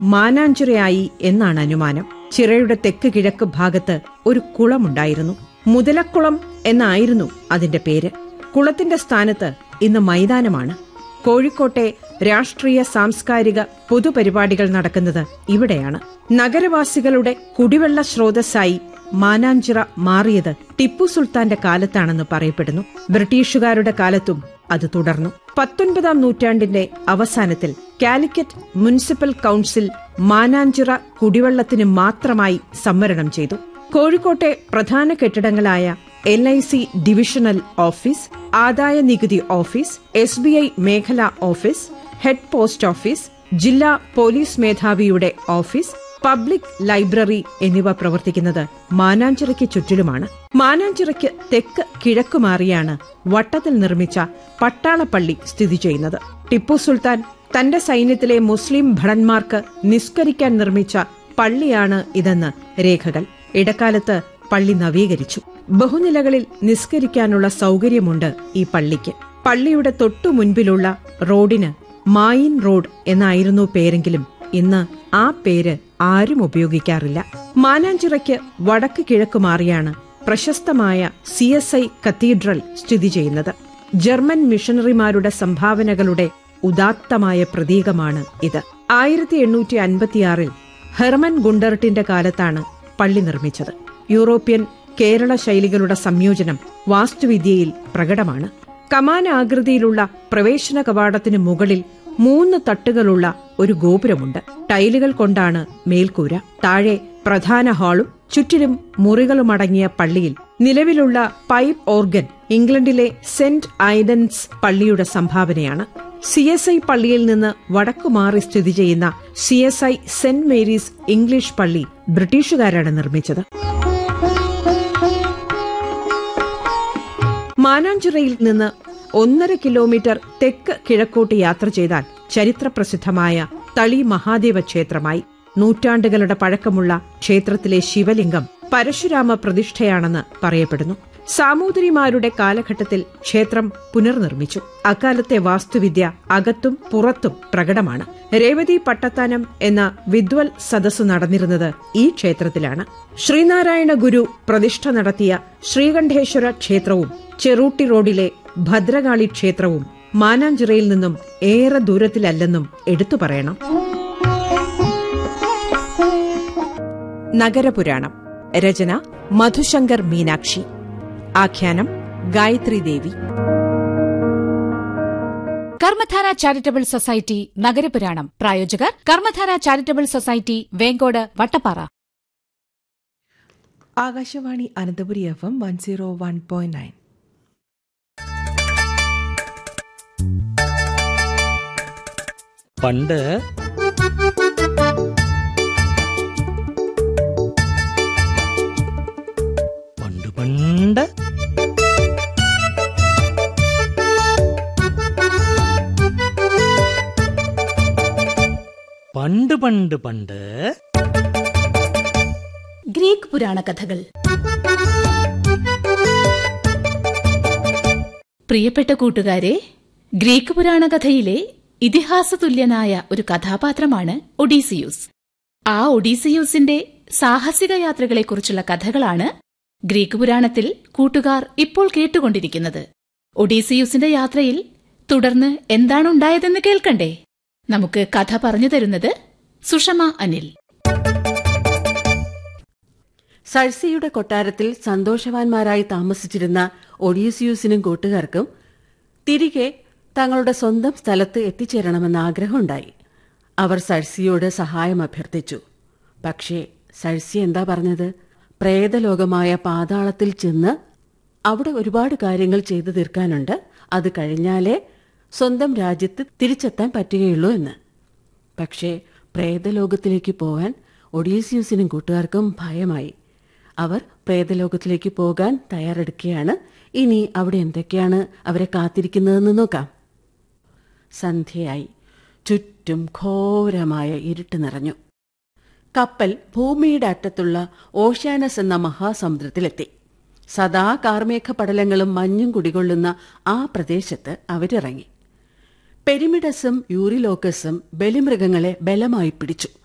മാനാഞ്ചിറയായി എന്നാണ് അനുമാനം ചിറയുടെ തെക്ക് കിഴക്ക് ഭാഗത്ത് ഒരു കുളമുണ്ടായിരുന്നു മുതലക്കുളം എന്നായിരുന്നു അതിന്റെ പേര് കുളത്തിന്റെ സ്ഥാനത്ത് ഇന്ന് മൈതാനമാണ് കോഴിക്കോട്ടെ രാഷ്ട്രീയ സാംസ്കാരിക പൊതുപരിപാടികൾ നടക്കുന്നത് ഇവിടെയാണ് നഗരവാസികളുടെ കുടിവെള്ള സ്രോതസ്സായി മാനാഞ്ചിറ മാറിയത് ടിപ്പു സുൽത്താന്റെ കാലത്താണെന്ന് പറയപ്പെടുന്നു ബ്രിട്ടീഷുകാരുടെ കാലത്തും അത് തുടർന്നു പത്തൊൻപതാം നൂറ്റാണ്ടിന്റെ അവസാനത്തിൽ കാലിക്കറ്റ് മുനിസിപ്പൽ കൌൺസിൽ മാനാഞ്ചിറ കുടിവെള്ളത്തിന് മാത്രമായി സംവരണം ചെയ്തു കോഴിക്കോട്ടെ പ്രധാന കെട്ടിടങ്ങളായ L I C divisional office ആദായ നികുതി ഓഫീസ് എസ് ബി ഐ മേഖലാ ഓഫീസ് ഹെഡ് പോസ്റ്റ് ഓഫീസ് ജില്ലാ പോലീസ് മേധാവിയുടെ ഓഫീസ് പബ്ലിക് ലൈബ്രറി എന്നിവ പ്രവർത്തിക്കുന്നത് മാനാഞ്ചിറയ്ക്ക് ചുറ്റിലുമാണ് മാനാഞ്ചിറയ്ക്ക് തെക്ക് കിഴക്കുമാറിയാണ് വട്ടത്തിൽ നിർമ്മിച്ച പട്ടാളപ്പള്ളി സ്ഥിതി ചെയ്യുന്നത് ടിപ്പു സുൽത്താൻ തന്റെ സൈന്യത്തിലെ മുസ്ലിം ഭടന്മാർക്ക് നിസ്കരിക്കാൻ നിർമ്മിച്ച പള്ളിയാണ് ഇതെന്ന് രേഖകൾ ഇടക്കാലത്ത് പള്ളി നവീകരിച്ചു ബഹുനിലകളിൽ നിസ്കരിക്കാനുള്ള സൗകര്യമുണ്ട് ഈ പള്ളിക്ക് പള്ളിയുടെ തൊട്ടു മുൻപിലുള്ള റോഡിന് മായിൻ റോഡ് എന്നായിരുന്നു പേരെങ്കിലും ഇന്ന് ആ പേര് ആരും ഉപയോഗിക്കാറില്ല മാനാഞ്ചിറയ്ക്ക് വടക്ക് കിഴക്ക് മാറിയാണ് പ്രശസ്തമായ സി എസ് ഐ കത്തീഡ്രൽ സ്ഥിതി ചെയ്യുന്നത് ജർമ്മൻ മിഷണറിമാരുടെ സംഭാവനകളുടെ ഉദാത്തമായ പ്രതീകമാണ് ഇത് ആയിരത്തി എണ്ണൂറ്റി അൻപത്തിയാറിൽ ഹെർമൻ ഗുണ്ടർട്ടിന്റെ കാലത്താണ് പള്ളി നിർമ്മിച്ചത് യൂറോപ്യൻ കേരള ശൈലികളുടെ സംയോജനം വാസ്തുവിദ്യയിൽ പ്രകടമാണ് കമാന ആകൃതിയിലുള്ള പ്രവേശന കവാടത്തിന് മുകളിൽ മൂന്ന് തട്ടുകളുള്ള ഒരു ഗോപുരമുണ്ട് ടൈലുകൾ കൊണ്ടാണ് മേൽക്കൂര താഴെ പ്രധാന ഹാളും ചുറ്റിലും മുറികളുമടങ്ങിയ പള്ളിയിൽ നിലവിലുള്ള പൈപ്പ് ഓർഗൻ ഇംഗ്ലണ്ടിലെ സെന്റ് ഐഡൻസ് പള്ളിയുടെ സംഭാവനയാണ് സി എസ് ഐ പള്ളിയിൽ നിന്ന് വടക്കുമാറി സ്ഥിതി ചെയ്യുന്ന C S I saint Mary's English പള്ളി ബ്രിട്ടീഷുകാരാണ് നിർമ്മിച്ചത് മാനാഞ്ചിറയിൽ നിന്ന് ഒന്നര കിലോമീറ്റർ തെക്ക് കിഴക്കോട്ട് യാത്ര ചെയ്താൽ ചരിത്രപ്രസിദ്ധമായ തളി മഹാദേവ ക്ഷേത്രമായി നൂറ്റാണ്ടുകളുടെ പഴക്കമുള്ള ക്ഷേത്രത്തിലെ ശിവലിംഗം പരശുരാമ പ്രതിഷ്ഠയാണെന്ന് പറയപ്പെടുന്നു സാമൂതിരിമാരുടെ കാലഘട്ടത്തിൽ ക്ഷേത്രം പുനർനിർമ്മിച്ചു അക്കാലത്തെ വാസ്തുവിദ്യ അകത്തും പുറത്തും പ്രകടമാണ് രേവതി പട്ടത്താനം എന്ന വിദ്വൽ സദസ്സ് നടന്നിരുന്നത് ഈ ക്ഷേത്രത്തിലാണ് ശ്രീനാരായണ ഗുരു പ്രതിഷ്ഠ നടത്തിയ ശ്രീകണ്ഠേശ്വര ക്ഷേത്രവും ചെറൂട്ടി റോഡിലെ ഭദ്രകാളി ക്ഷേത്രവും മാനാഞ്ചിറയിൽ നിന്നും ഏറെ ദൂരത്തിലല്ലെന്നും എടുത്തു പറയണം നഗരപുരാണം രചന മധുശങ്കർ മീനാക്ഷി ആഖ്യാനം ഗായത്രി ദേവി കർമ്മധാര ചാരിറ്റബിൾ സൊസൈറ്റി നഗരപുരാണം പ്രായോജകർ Karmadhara charitable society Venkode Vattappara Akashvani Ananthapuri F M one zero one point nine പണ്ട് പണ്ട് പണ്ട് പണ്ട് പണ്ട് പണ്ട് ഗ്രീക്ക് പുരാണ കഥകൾ പ്രിയപ്പെട്ട കൂട്ടുകാരെ ഗ്രീക്ക് പുരാണ കഥയിലെ ഇതിഹാസതുല്യനായ ഒരു കഥാപാത്രമാണ് ഒഡീസിയൂസ് ആ ഒഡീസിയൂസിന്റെ സാഹസിക യാത്രകളെക്കുറിച്ചുള്ള കഥകളാണ് ഗ്രീക്ക് പുരാണത്തിൽ കൂട്ടുകാർ ഇപ്പോൾ കേട്ടുകൊണ്ടിരിക്കുന്നത് ഒഡീസിയൂസിന്റെ യാത്രയിൽ തുടർന്ന് എന്താണുണ്ടായതെന്ന് കേൾക്കണ്ടേ നമുക്ക് കഥ പറഞ്ഞു തരുന്നത് സുഷമ അനിൽ സഴ്സിയുടെ കൊട്ടാരത്തിൽ സന്തോഷവാന്മാരായി താമസിച്ചിരുന്ന ഒഡീസിയൂസിനും കൂട്ടുകാർക്കും തിരികെ തങ്ങളുടെ സ്വന്തം സ്ഥലത്ത് എത്തിച്ചേരണമെന്ന ആഗ്രഹമുണ്ടായി അവർ സഴ്സിയോട് സഹായം അഭ്യർത്ഥിച്ചു പക്ഷേ സഴ്സി എന്താ പറഞ്ഞത് പ്രേതലോകമായ പാതാളത്തിൽ ചെന്ന് അവിടെ ഒരുപാട് കാര്യങ്ങൾ ചെയ്തു തീർക്കാനുണ്ട് അത് കഴിഞ്ഞാലേ സ്വന്തം രാജ്യത്ത് തിരിച്ചെത്താൻ പറ്റുകയുള്ളൂ എന്ന് പക്ഷേ പ്രേതലോകത്തിലേക്ക് പോകാൻ ഒഡീസിയൂസിനും കൂട്ടുകാർക്കും ഭയമായി അവർ പ്രേതലോകത്തിലേക്ക് പോകാൻ തയ്യാറെടുക്കുകയാണ് ഇനി അവിടെ എന്തൊക്കെയാണ് അവരെ കാത്തിരിക്കുന്നതെന്ന് നോക്കാം സന്ധ്യയായി ചുറ്റും ഘോരമായ ഇരുട്ട് നിറഞ്ഞു കപ്പൽ ഭൂമിയുടെ അറ്റത്തുള്ള ഓഷ്യാനസ് എന്ന മഹാസമുദ്രത്തിലെത്തി സദാ കാർമേഘ പടലങ്ങളും മഞ്ഞും കുടികൊള്ളുന്ന ആ പ്രദേശത്ത് അവരിറങ്ങി പെരിമിഡസും യൂറിലോക്കസും ബലിമൃഗങ്ങളെ ബലമായി പിടിച്ചു